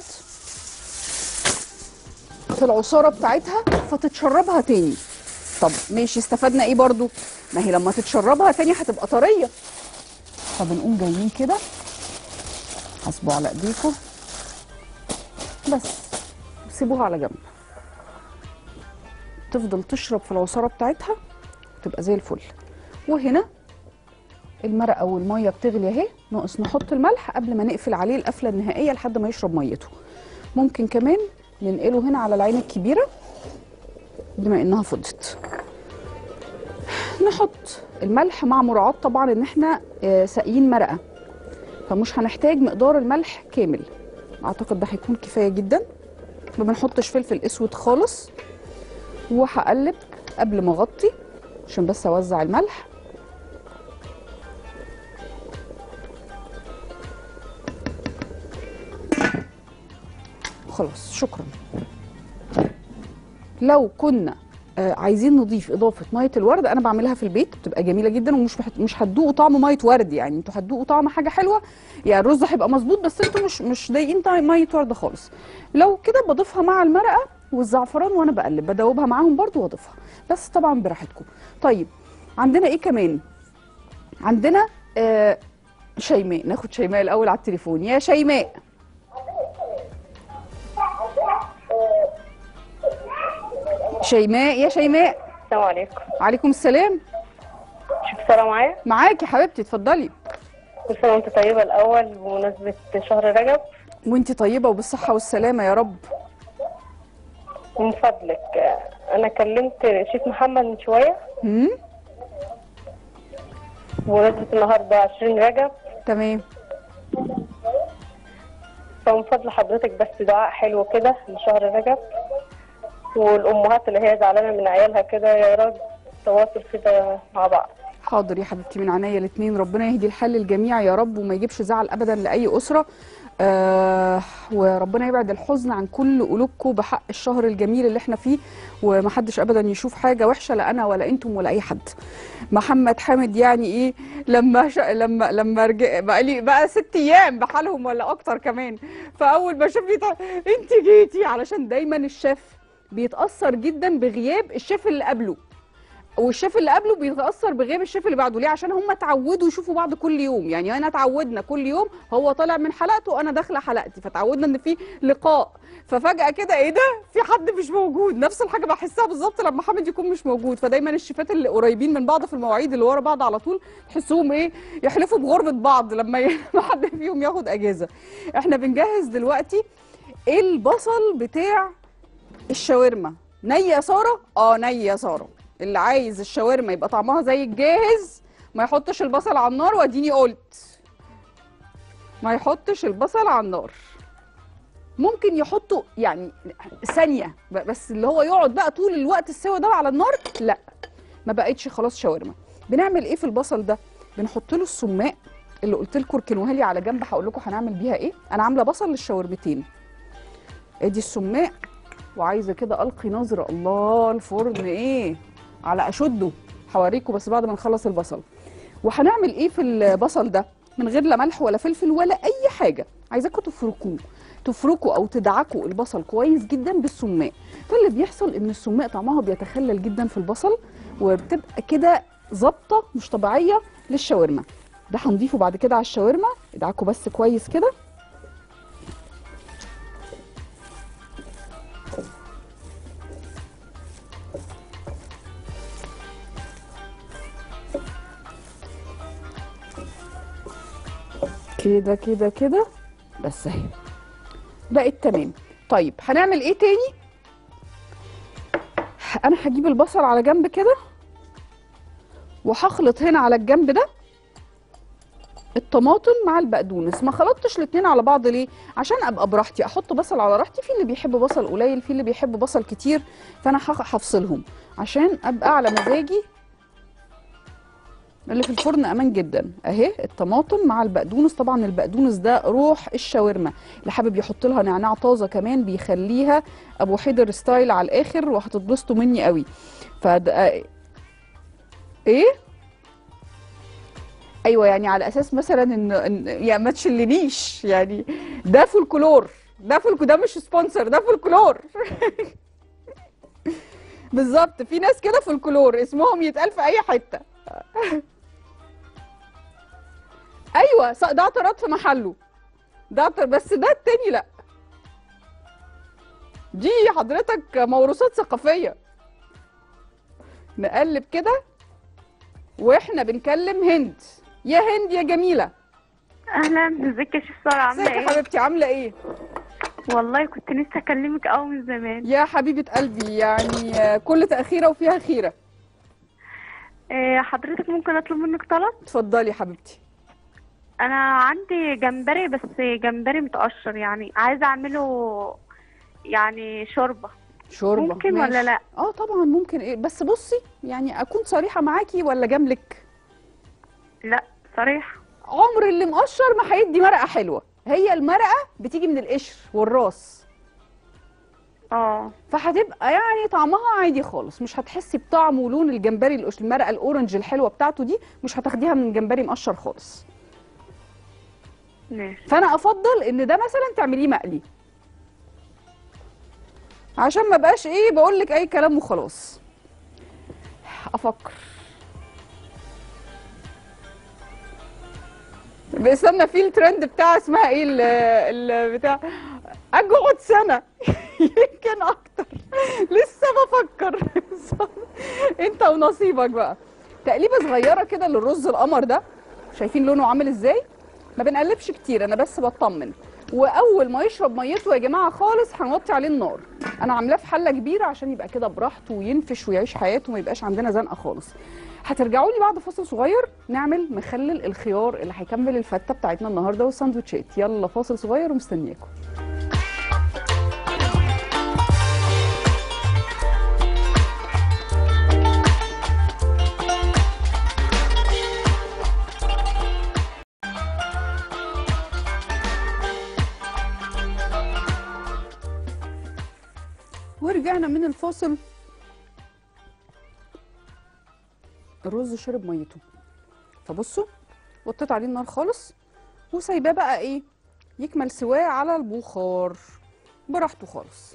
[SPEAKER 1] في العصاره بتاعتها فتتشربها تاني طب ماشي استفدنا ايه برضو ما هي لما تتشربها تاني هتبقى طريه فبنقوم جايين كده حاسبوا على ايديكم بس سيبوها على جنب تفضل تشرب في العصاره بتاعتها تبقى زي الفل وهنا المرقه والميه بتغلي اهي ناقص نحط الملح قبل ما نقفل عليه القفله النهائيه لحد ما يشرب ميته ممكن كمان ننقله هنا على العين الكبيره بما انها فضت نحط الملح مع مراعاه طبعا ان احنا آه، ساقيين مرقه فمش هنحتاج مقدار الملح كامل اعتقد ده هيكون كفايه جدا ما بنحطش فلفل اسود خالص وهقلب قبل ما اغطي عشان بس اوزع الملح خلاص شكرا لو كنا آه، عايزين نضيف اضافه ميه الورد انا بعملها في البيت بتبقى جميله جدا ومش محت... مش هتدوقوا طعم ميه ورد يعني انتوا هتدوقوا طعم حاجه حلوه يعني الرز هيبقى مظبوط بس انتوا مش مش ضايقين طعم ميه ورد خالص لو كده بضيفها مع المرقه والزعفران وانا بقلب بدوبها معاهم برضو واضيفها بس طبعا براحتكم طيب عندنا ايه كمان عندنا آه شيماء ناخد شيماء الاول على التليفون يا شيماء شيماء يا شيماء
[SPEAKER 5] السلام عليكم
[SPEAKER 1] عليكم السلام
[SPEAKER 5] شوف سارة معايا
[SPEAKER 1] معاكي حبيبتي اتفضلي
[SPEAKER 5] كل سنة وانت طيبة الأول بمناسبة شهر رجب
[SPEAKER 1] وانتي طيبه وبالصحه والسلامه يا رب
[SPEAKER 5] من فضلك أنا كلمت شيخ محمد من شوية
[SPEAKER 1] هم؟
[SPEAKER 5] بمناسبة النهاردة 20 رجب
[SPEAKER 1] تمام
[SPEAKER 5] فمن فضل حضرتك بس دعاء حلو كده لشهر رجب والأمهات اللي هي زعلانة من عيالها كده يا رب تواصل كده مع بعض
[SPEAKER 1] حاضر يا حبيبتي من عينيا الاثنين ربنا يهدي الحل للجميع يا رب وما يجيبش زعل ابدا لاي اسره آه وربنا يبعد الحزن عن كل قلوبكم بحق الشهر الجميل اللي احنا فيه ومحدش ابدا يشوف حاجه وحشه لا انا ولا انتم ولا اي حد محمد حامد يعني ايه لما ش... لما لما رجع بقى لي بقى ست ايام بحالهم ولا اكتر كمان فاول ما شافني طب انت جيتي علشان دايما الشيف بيتاثر جدا بغياب الشيف اللي قبله والشيف اللي قبله بيتاثر بغياب الشيف اللي بعده ليه عشان هم اتعودوا يشوفوا بعض كل يوم يعني انا اتعودنا كل يوم هو طالع من حلقته وانا داخله حلقتي فتعودنا ان في لقاء ففجاه كده ايه ده في حد مش موجود نفس الحاجه بحسها بالظبط لما حامد يكون مش موجود فدايما الشيفات اللي قريبين من بعض في المواعيد اللي ورا بعض على طول تحسوهم ايه يحلفوا بغربه بعض لما ي... ما حد فيهم ياخد اجازه احنا بنجهز دلوقتي البصل بتاع الشاورما ني يا ساره اه ني يا ساره اللي عايز الشاورما يبقى طعمها زي الجاهز ما يحطش البصل على النار واديني قلت ما يحطش البصل على النار ممكن يحطه يعني ثانيه ب- بس اللي هو يقعد بقى طول الوقت السوا ده على النار لا ما بقتش خلاص شاورما بنعمل ايه في البصل ده بنحط له السماق اللي قلت لكم اركنوها لي على جنب هقول لكم هنعمل بيها ايه انا عامله بصل للشاورمتين ادي السماق وعايزه كده القي نظره الله الفرن ايه على اشده هوريكم بس بعد ما نخلص البصل وهنعمل ايه في البصل ده من غير لا ملح ولا فلفل ولا اي حاجه عايزاكم تفركوه تفركوا او تدعكوا البصل كويس جدا بالسماق فاللي بيحصل ان السماق طعمها بيتخلل جدا في البصل وبتبقى كده ظابطه مش طبيعيه للشاورما ده هنضيفه بعد كده على الشاورما ادعكوا بس كويس كده كده كده كده بس اهي بقت تمام طيب هنعمل ايه تاني انا هجيب البصل على جنب كده وهخلط هنا على الجنب ده الطماطم مع البقدونس ما خلطتش الاتنين على بعض ليه عشان ابقى براحتي احط بصل على راحتي في اللي بيحب بصل قليل في اللي بيحب بصل كتير فانا هخ- هفصلهم عشان ابقى على مزاجي اللي في الفرن امان جدا اهي الطماطم مع البقدونس طبعا البقدونس ده روح الشاورما اللي حابب يحط لها نعناع طازه كمان بيخليها ابو حيدر ستايل على الاخر وهتتبسطوا مني قوي فده ايه ايوه يعني على اساس مثلا ان, إن يعني ما تشلنيش يعني ده فولكلور ده فولك ده مش سبونسر ده فولكلور بالظبط في ناس كده فولكلور اسمهم يتقال في اي حته ايوه ص- ده اعتراض في محله ده اعتراض بس ده التاني لا دي حضرتك موروثات ثقافيه نقلب كده واحنا بنكلم هند يا هند يا جميله
[SPEAKER 4] اهلا ازيك يا شيف ساره عامله
[SPEAKER 1] ازيك يا
[SPEAKER 4] ايه
[SPEAKER 1] حبيبتي عامله ايه
[SPEAKER 4] والله كنت لسه اكلمك قوي من زمان
[SPEAKER 1] يا حبيبه قلبي يعني آه، كل تاخيره وفيها خيره
[SPEAKER 4] إيه حضرتك ممكن اطلب منك طلب
[SPEAKER 1] اتفضلي يا حبيبتي
[SPEAKER 4] انا عندي جمبري بس جمبري متقشر يعني عايزه اعمله يعني شوربه
[SPEAKER 1] شوربه
[SPEAKER 4] ممكن
[SPEAKER 1] ماشي.
[SPEAKER 4] ولا لا؟
[SPEAKER 1] اه طبعا ممكن ايه بس بصي يعني اكون صريحه معاكي ولا جاملك
[SPEAKER 4] لا صريح
[SPEAKER 1] عمر اللي مقشر ما هيدي مرقه حلوه هي المرقه بتيجي من القشر والراس
[SPEAKER 4] اه
[SPEAKER 1] فهتبقى يعني طعمها عادي خالص مش هتحسي بطعم ولون الجمبري القش- المرقه الاورنج الحلوه بتاعته دي مش هتاخديها من جمبري مقشر خالص
[SPEAKER 4] ماشي
[SPEAKER 1] فانا افضل ان ده مثلا تعمليه مقلي عشان ما بقاش ايه بقول لك اي كلام وخلاص افكر استنى في الترند بتاع اسمها ايه ال ال بتاع اقعد سنه يمكن اكتر لسه بفكر انت ونصيبك بقى تقليبه صغيره كده للرز القمر ده شايفين لونه عامل ازاي ما بنقلبش كتير انا بس بطمن واول ما يشرب ميته يا جماعه خالص هنوطي عليه النار انا عاملاه في حله كبيره عشان يبقى كده براحته وينفش ويعيش حياته وما يبقاش عندنا زنقه خالص هترجعوا لي بعد فاصل صغير نعمل مخلل الخيار اللي هيكمل الفته بتاعتنا النهارده والساندوتشات يلا فاصل صغير ومستنياكم ورجعنا من الفاصل الرز شرب ميته فبصوا وطيت عليه النار خالص وسايباه بقى ايه يكمل سواه على البخار براحته خالص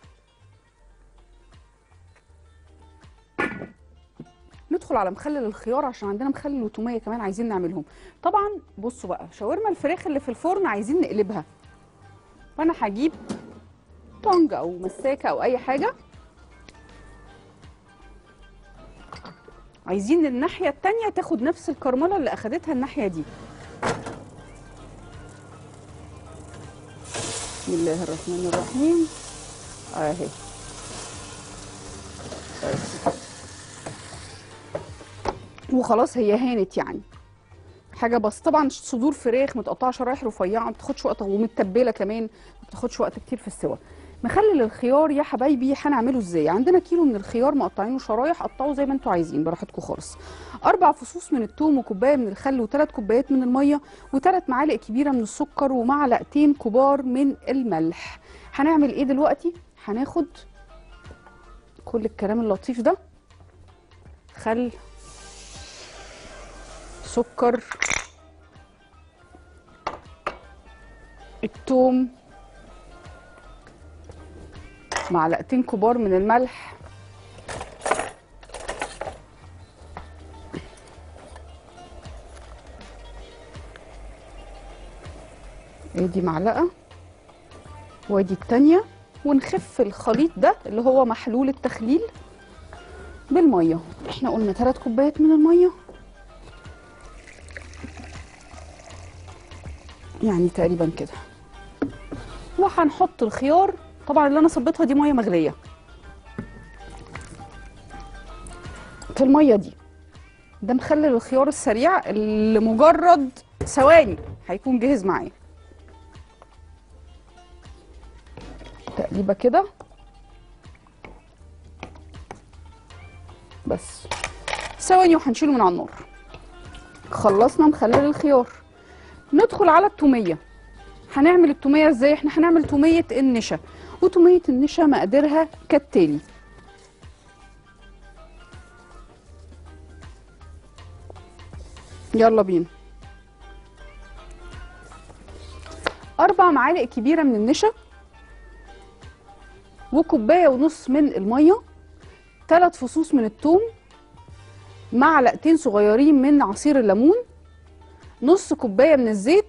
[SPEAKER 1] ندخل على مخلل الخيار عشان عندنا مخلل وتوميه كمان عايزين نعملهم طبعا بصوا بقى شاورما الفراخ اللي في الفرن عايزين نقلبها فانا هجيب طنج او مساكه او اي حاجه عايزين الناحيه التانية تاخد نفس الكرمله اللي اخدتها الناحيه دي بسم الله الرحمن الرحيم اهي بس. وخلاص هي هانت يعني حاجه بس طبعا صدور فراخ متقطعه شرايح رفيعه ما بتاخدش وقت ومتبله كمان ما بتاخدش وقت كتير في السوا مخلل الخيار يا حبايبي هنعمله ازاي عندنا كيلو من الخيار مقطعينه شرايح قطعوا زي ما انتوا عايزين براحتكم خالص اربع فصوص من الثوم وكوبايه من الخل وثلاث كوبايات من الميه وثلاث معالق كبيره من السكر ومعلقتين كبار من الملح هنعمل ايه دلوقتي هناخد كل الكلام اللطيف ده خل سكر الثوم معلقتين كبار من الملح ادي معلقه وادي التانية ونخف الخليط ده اللي هو محلول التخليل بالميه احنا قلنا ثلاث كوبايات من الميه يعني تقريبا كده وهنحط الخيار طبعا اللي انا صبيتها دي ميه مغليه في الميه دي ده مخلل الخيار السريع اللي مجرد ثواني هيكون جاهز معايا تقليبه كده بس ثواني وهنشيله من على النار خلصنا مخلل الخيار ندخل على التوميه هنعمل التوميه ازاي احنا هنعمل توميه النشا وتوميه النشا مقاديرها كالتالي يلا بينا اربع معالق كبيره من النشا وكوبايه ونص من الميه ثلاث فصوص من الثوم معلقتين صغيرين من عصير الليمون نص كوبايه من الزيت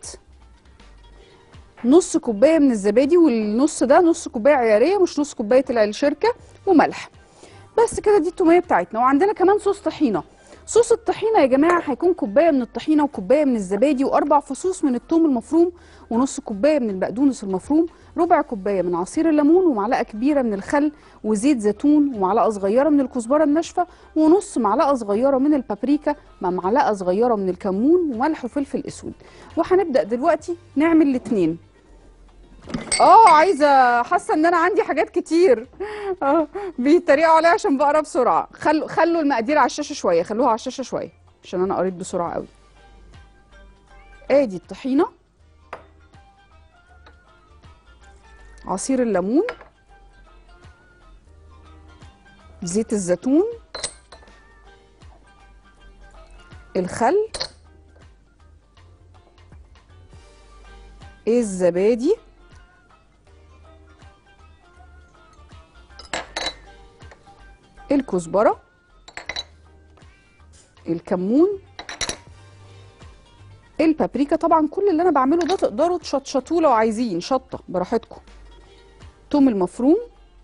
[SPEAKER 1] نص كوبايه من الزبادي والنص ده نص كوبايه عياريه مش نص كوبايه الشركه وملح بس كده دي التوميه بتاعتنا وعندنا كمان صوص طحينه صوص الطحينه يا جماعه هيكون كوبايه من الطحينه وكوبايه من الزبادي واربع فصوص من الثوم المفروم ونص كوبايه من البقدونس المفروم ربع كوبايه من عصير الليمون ومعلقه كبيره من الخل وزيت زيتون ومعلقه صغيره من الكزبره الناشفه ونص معلقه صغيره من البابريكا مع معلقه صغيره من الكمون وملح وفلفل اسود وهنبدا دلوقتي نعمل الاثنين اه عايزه حاسه ان انا عندي حاجات كتير اه بيتريقوا عليا عشان بقرا بسرعه خلوا خلوا المقادير على الشاشه شويه خلوها على الشاشه شويه عشان انا قريت بسرعه قوي ادي الطحينه عصير الليمون زيت الزيتون الخل الزبادي الكزبره الكمون البابريكا طبعا كل اللي انا بعمله ده تقدروا تشطشطوه لو عايزين شطه براحتكم توم المفروم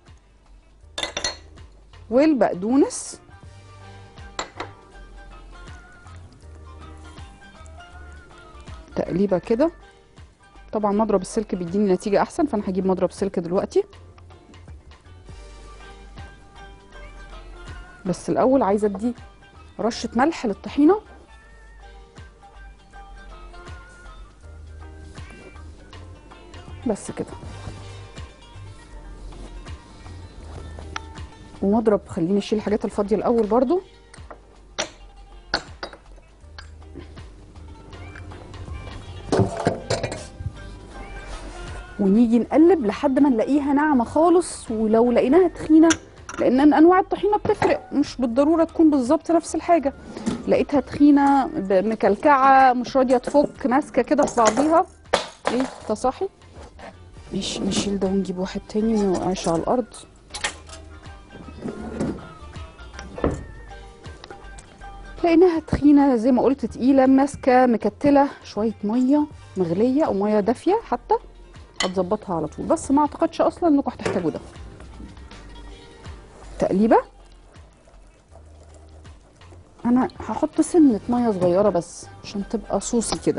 [SPEAKER 1] والبقدونس تقليبه كده طبعا مضرب السلك بيديني نتيجه احسن فانا هجيب مضرب سلك دلوقتي بس الاول عايزه ادي رشه ملح للطحينه بس كده ومضرب خليني اشيل الحاجات الفاضيه الاول برضو ونيجي نقلب لحد ما نلاقيها ناعمه خالص ولو لقيناها تخينه لان انواع الطحينه بتفرق مش بالضروره تكون بالظبط نفس الحاجه لقيتها تخينه ب- مكلكعه مش راضيه تفك ماسكه كده في بعضيها ايه انت صاحي مش نشيل ده ونجيب واحد تاني ما يوقعش على الارض لقيناها تخينه زي ما قلت تقيله ماسكه مكتله شويه ميه مغليه او ميه دافيه حتى هتظبطها على طول بس ما اعتقدش اصلا انكم هتحتاجوا ده تقليبه انا هحط سنه ميه صغيره بس عشان تبقى صوصي كده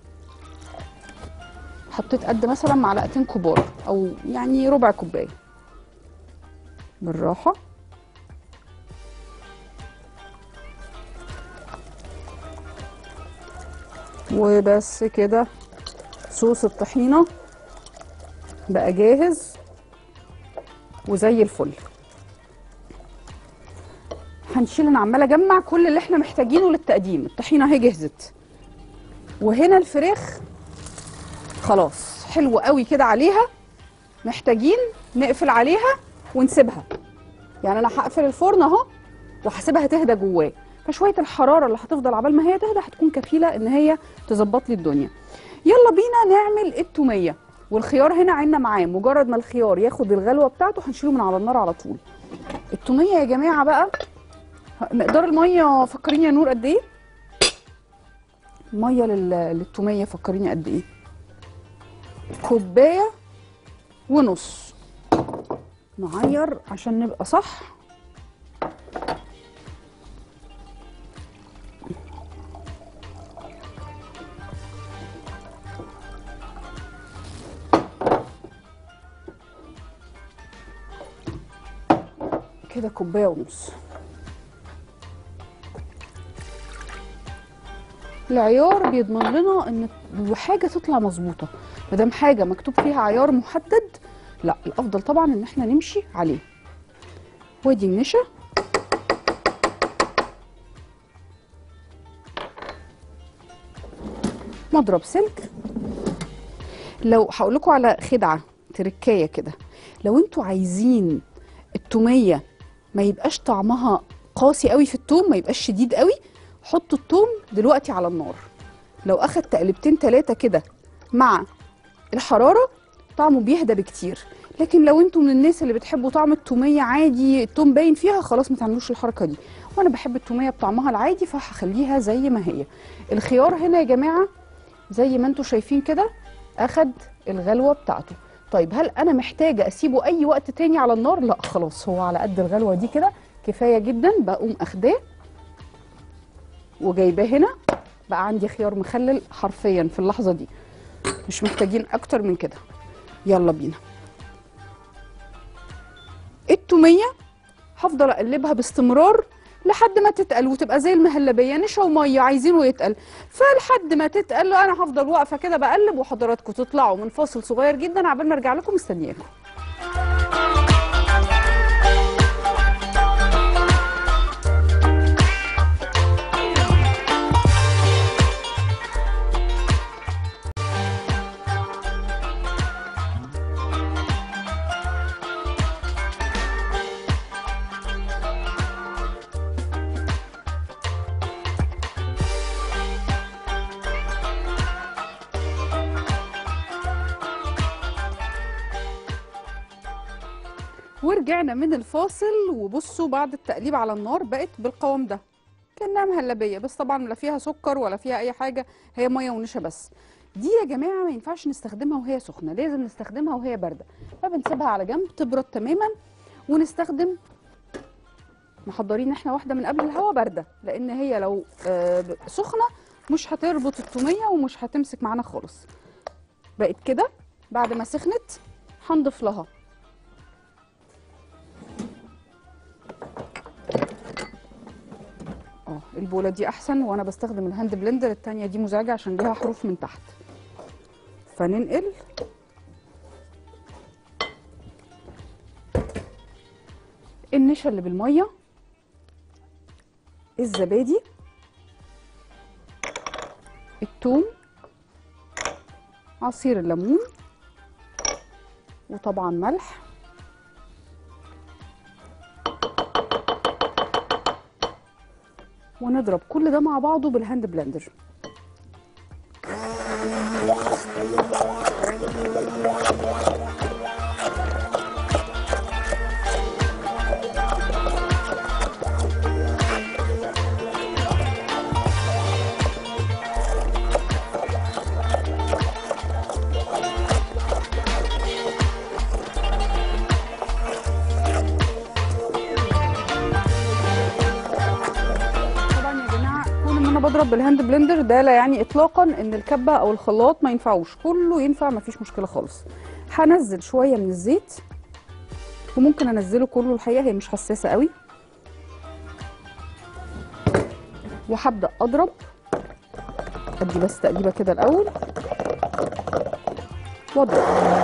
[SPEAKER 1] حطيت قد مثلا معلقتين كبار او يعني ربع كوبايه بالراحه وبس كده صوص الطحينه بقى جاهز وزي الفل هنشيل انا عماله اجمع كل اللي احنا محتاجينه للتقديم الطحينه اهي جهزت وهنا الفراخ خلاص حلو قوي كده عليها محتاجين نقفل عليها ونسيبها يعني انا هقفل الفرن اهو وهسيبها تهدى جواه فشويه الحراره اللي هتفضل عبال ما هي تهدى هتكون كفيله ان هي تظبط لي الدنيا يلا بينا نعمل التوميه والخيار هنا عنا معاه مجرد ما الخيار ياخد الغلوه بتاعته هنشيله من على النار على طول التوميه يا جماعه بقى مقدار الميه فكريني يا نور قد ايه الميه لل... للتوميه فكريني قد ايه كوبايه ونص نعير عشان نبقى صح كده كوبايه ونص العيار بيضمن لنا ان حاجه تطلع مظبوطه ما دام حاجه مكتوب فيها عيار محدد لا الافضل طبعا ان احنا نمشي عليه وادي النشا مضرب سلك لو هقول لكم على خدعه تركايه كده لو انتوا عايزين التوميه ما يبقاش طعمها قاسي قوي في التوم ما يبقاش شديد قوي حطوا التوم دلوقتي على النار لو اخد تقلبتين ثلاثه كده مع الحراره طعمه بيهدى بكتير لكن لو انتوا من الناس اللي بتحبوا طعم التوميه عادي التوم باين فيها خلاص ما تعملوش الحركه دي وانا بحب التوميه بطعمها العادي فهخليها زي ما هي الخيار هنا يا جماعه زي ما انتوا شايفين كده اخد الغلوه بتاعته طيب هل انا محتاجه اسيبه اي وقت تاني على النار لا خلاص هو على قد الغلوه دي كده كفايه جدا بقوم اخداه وجايباه هنا بقى عندي خيار مخلل حرفيا في اللحظه دي مش محتاجين اكتر من كده يلا بينا التوميه هفضل اقلبها باستمرار لحد ما تتقل وتبقى زي المهلبيه نشا وميه عايزينه يتقل فلحد ما تتقل انا هفضل واقفه كده بقلب وحضراتكم تطلعوا من فاصل صغير جدا عبال ما ارجع لكم مستنياكم ورجعنا من الفاصل وبصوا بعد التقليب على النار بقت بالقوام ده كانها مهلبيه بس طبعا لا فيها سكر ولا فيها اي حاجه هي ميه ونشا بس دي يا جماعه ما ينفعش نستخدمها وهي سخنه لازم نستخدمها وهي بارده فبنسيبها على جنب تبرد تماما ونستخدم محضرين احنا واحده من قبل الهوا بارده لان هي لو آه، ب- سخنه مش هتربط التوميه ومش هتمسك معانا خالص بقت كده بعد ما سخنت هنضيف لها اه البوله دي احسن وانا بستخدم الهاند بلندر التانية دي مزعجه عشان ليها حروف من تحت فننقل النشا اللي بالميه الزبادي الثوم عصير الليمون وطبعا ملح ونضرب كل ده مع بعضه بالهاند بلندر طبعا يا جماعه كون ان انا بضرب بالهاند بلندر ده لا يعني اطلاقا ان الكبه او الخلاط ما ينفعوش كله ينفع ما فيش مشكله خالص هنزل شويه من الزيت وممكن انزله كله الحقيقه هي مش حساسه قوي وهبدا اضرب ادي بس تقليبه كده الاول واضرب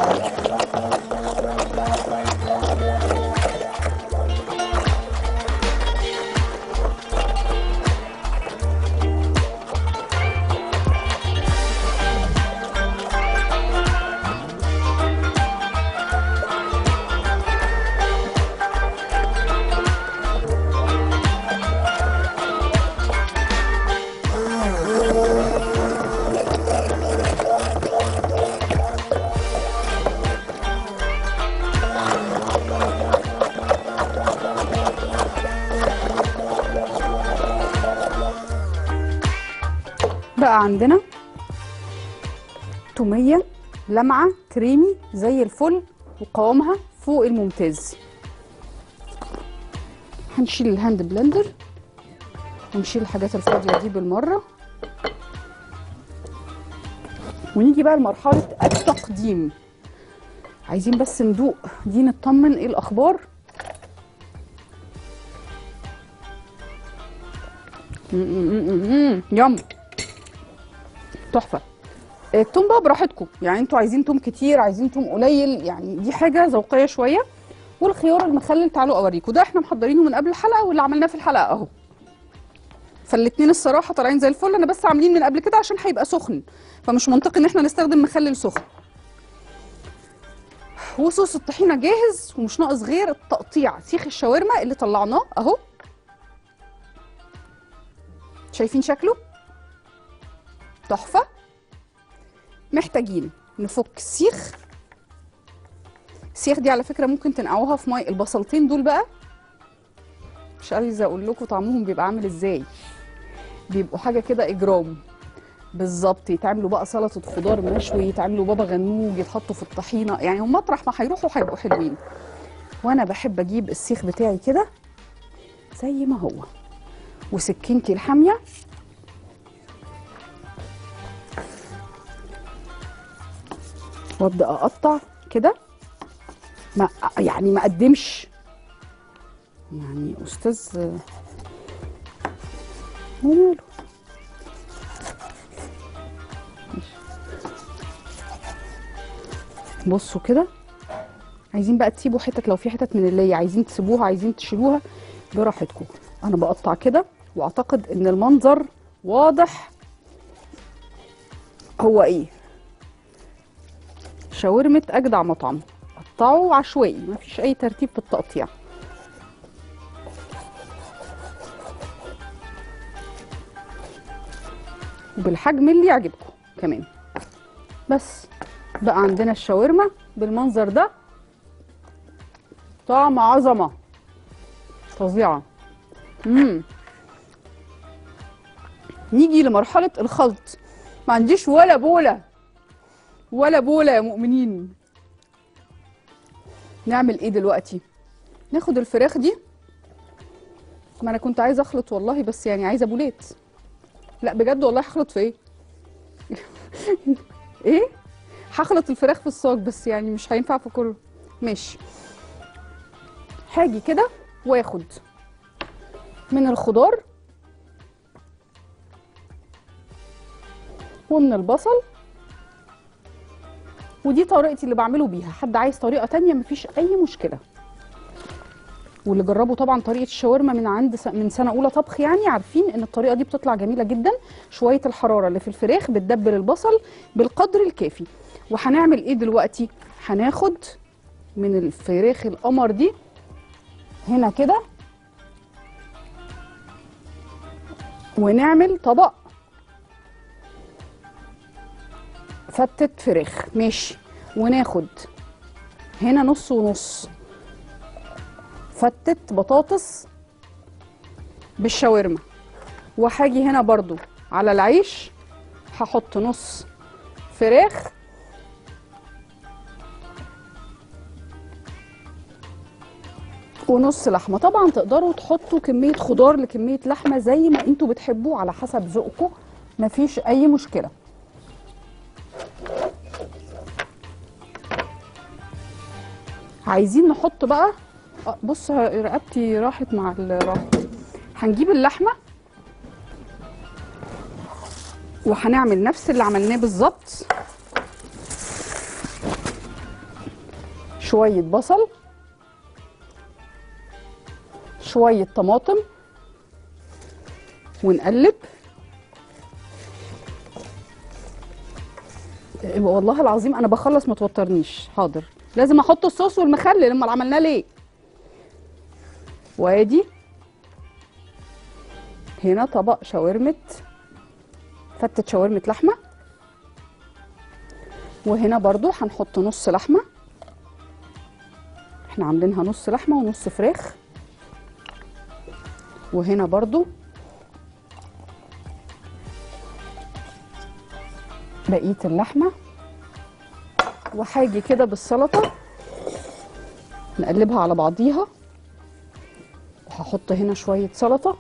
[SPEAKER 1] بقى عندنا تومية لمعة كريمي زي الفل وقوامها فوق الممتاز هنشيل الهاند بلندر ونشيل الحاجات الفاضية دي بالمرة ونيجي بقى لمرحلة التقديم عايزين بس ندوق دي نطمن ايه الأخبار م- م- م- م- يم تحفه التوم بقى براحتكم يعني انتوا عايزين توم كتير عايزين توم قليل يعني دي حاجه ذوقيه شويه والخيار المخلل تعالوا اوريكم ده احنا محضرينه من قبل الحلقه واللي عملناه في الحلقه اهو فالاتنين الصراحه طالعين زي الفل انا بس عاملين من قبل كده عشان هيبقى سخن فمش منطقي ان احنا نستخدم مخلل سخن وصوص الطحينه جاهز ومش ناقص غير التقطيع سيخ الشاورما اللي طلعناه اهو شايفين شكله تحفه محتاجين نفك السيخ السيخ دي على فكره ممكن تنقعوها في ميه البصلتين دول بقى مش عايزه اقول لكم طعمهم بيبقى عامل ازاي بيبقوا حاجه كده اجرام بالظبط يتعملوا بقى سلطه خضار مشوي يتعملوا بابا غنوج يتحطوا في الطحينه يعني هم مطرح ما هيروحوا هيبقوا حلوين وانا بحب اجيب السيخ بتاعي كده زي ما هو وسكينتي الحاميه وابدا اقطع كده ما يعني ما اقدمش يعني استاذ وماله بصوا كده عايزين بقى تسيبوا حتت لو في حتت من اللي عايزين تسيبوها عايزين تشيلوها براحتكم انا بقطع كده واعتقد ان المنظر واضح هو ايه شاورمة اجدع مطعم قطعوا عشوائي مفيش اي ترتيب في التقطيع وبالحجم اللي يعجبكم كمان بس بقى عندنا الشاورما بالمنظر ده طعم عظمه فظيعه امم نيجي لمرحله الخلط ما عنديش ولا بوله ولا بوله يا مؤمنين نعمل ايه دلوقتي ناخد الفراخ دي ما انا كنت عايزه اخلط والله بس يعني عايزه بولات لا بجد والله هخلط في ايه ايه هخلط الفراخ في الصاج بس يعني مش هينفع في كله ماشي هاجي كده واخد من الخضار ومن البصل ودي طريقتي اللي بعمله بيها حد عايز طريقه تانية مفيش اي مشكله واللي جربوا طبعا طريقه الشاورما من عند س- من سنه اولى طبخ يعني عارفين ان الطريقه دي بتطلع جميله جدا شويه الحراره اللي في الفراخ بتدبل البصل بالقدر الكافي وهنعمل ايه دلوقتي هناخد من الفراخ القمر دي هنا كده ونعمل طبق فتة فراخ ماشي وناخد هنا نص ونص فتة بطاطس بالشاورما وهاجي هنا برضو على العيش هحط نص فراخ ونص لحمه طبعا تقدروا تحطوا كميه خضار لكميه لحمه زي ما انتوا بتحبوا على حسب ذوقكم مفيش اي مشكله عايزين نحط بقى آه، بص رقبتي راحت مع الراحه هنجيب اللحمه وهنعمل نفس اللي عملناه بالظبط شويه بصل شويه طماطم ونقلب والله العظيم انا بخلص ما توترنيش حاضر لازم احط الصوص والمخلل امال عملناه ليه وادي هنا طبق شاورمة فتة شاورمة لحمة وهنا برضو هنحط نص لحمة احنا عاملينها نص لحمة ونص فراخ وهنا برضو بقية اللحمة وهاجي كده بالسلطة نقلبها على بعضيها وهحط هنا شوية سلطة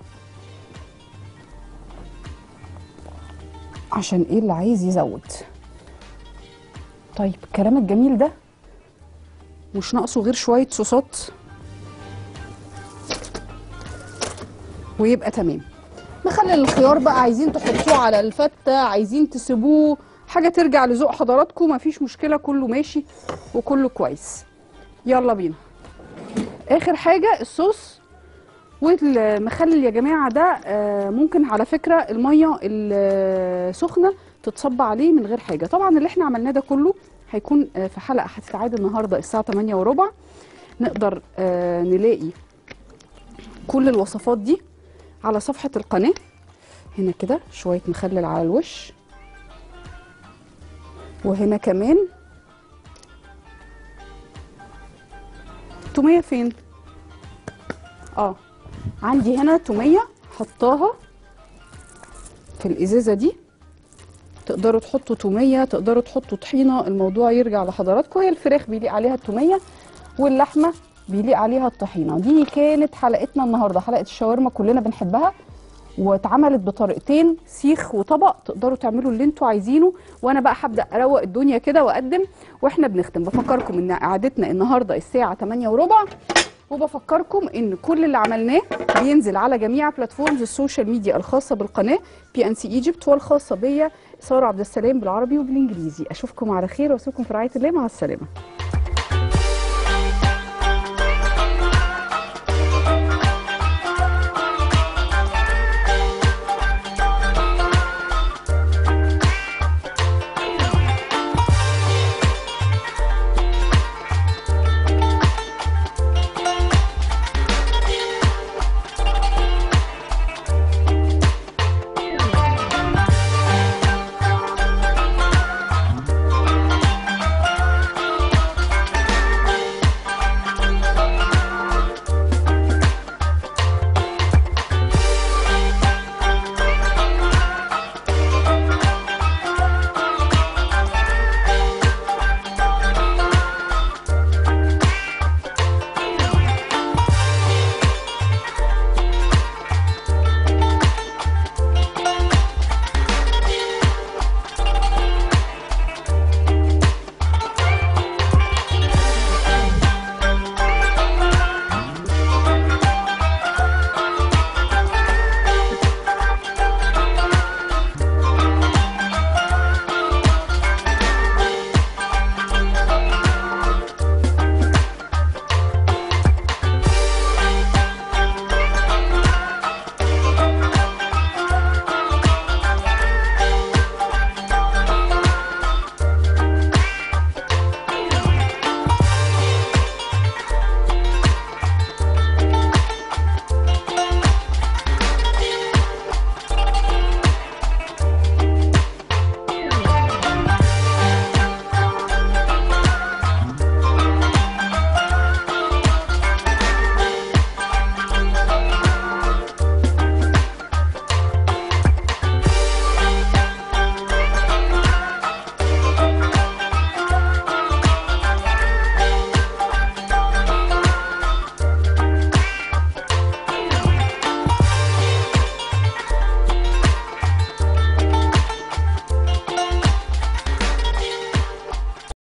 [SPEAKER 1] عشان ايه اللي عايز يزود طيب الكلام الجميل ده مش ناقصه غير شوية صوصات ويبقى تمام مخلل الخيار بقى عايزين تحطوه على الفتة عايزين تسيبوه حاجة ترجع لذوق حضراتكم مفيش مشكلة كله ماشي وكله كويس يلا بينا اخر حاجة الصوص والمخلل يا جماعة ده آه، ممكن على فكرة المية السخنة تتصب عليه من غير حاجة طبعا اللي احنا عملناه ده كله هيكون آه، في حلقة هتتعاد النهاردة الساعة 8 وربع نقدر آه، نلاقي كل الوصفات دي على صفحة القناة هنا كده شوية مخلل على الوش وهنا كمان توميه فين اه عندي هنا توميه حطاها في الازازه دي تقدروا تحطوا توميه تقدروا تحطوا طحينه الموضوع يرجع لحضراتكم هي الفراخ بيليق عليها التوميه واللحمه بيليق عليها الطحينه دي كانت حلقتنا النهارده حلقه الشاورما كلنا بنحبها واتعملت بطريقتين سيخ وطبق تقدروا تعملوا اللي انتوا عايزينه وانا بقى هبدا اروق الدنيا كده واقدم واحنا بنختم بفكركم ان قعدتنا النهارده الساعه 8 وربع وبفكركم ان كل اللي عملناه بينزل على جميع بلاتفورمز السوشيال ميديا الخاصه بالقناه بي ان سي ايجيبت والخاصه بيا ساره عبد السلام بالعربي وبالانجليزي اشوفكم على خير واسيبكم في رعايه الله مع السلامه